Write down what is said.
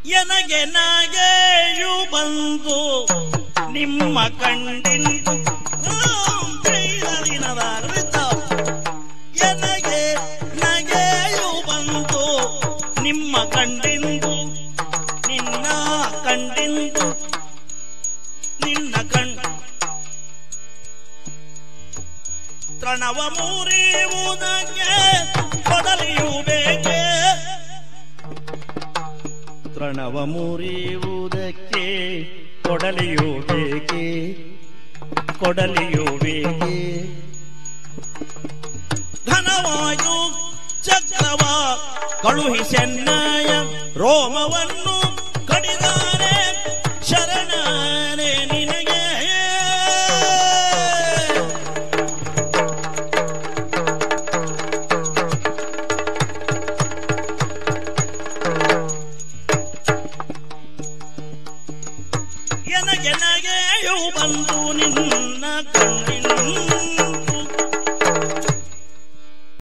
ಎನಗೆ ನಗೆಯು ಬಂದು ನಿಮ್ಮ ಕಂಡಿಂದು ಆಂ, ಜೈಲರಿನದ ಅರಿತ. ಎನಗೆ ನಗೆಯು ಬಂದು ನಿಮ್ಮ ಕಂಡಿಂದು ನಿನ್ನ ಕಂಡಿಂದು ನಿನ್ನ ಕಣ್ ತೃಣವ ಮುರಿಯುವುದಕ್ಕೆ ಕೊಡಲಿಯು ಬೇಕೆ ತೃಣವ ಮುರಿಯುವುದಕ್ಕೆ ಕೊಡಲಿಯು ಬೇಕೆ ಕೊಡಲಿಯು ಬೇಕೆ ಘನವಾಯು ಚಕ್ರವ ಕಳುಹಿಸೆನ್ನಯ ರೋಮವನ್ನು ಕಡಿದಾರೆ ಶರಣನೆ ನಿನಗೆ ಎನಗೆ ನಗೆಯು ಬಂದು ನಿನ್ನ ಕಣ್ಣ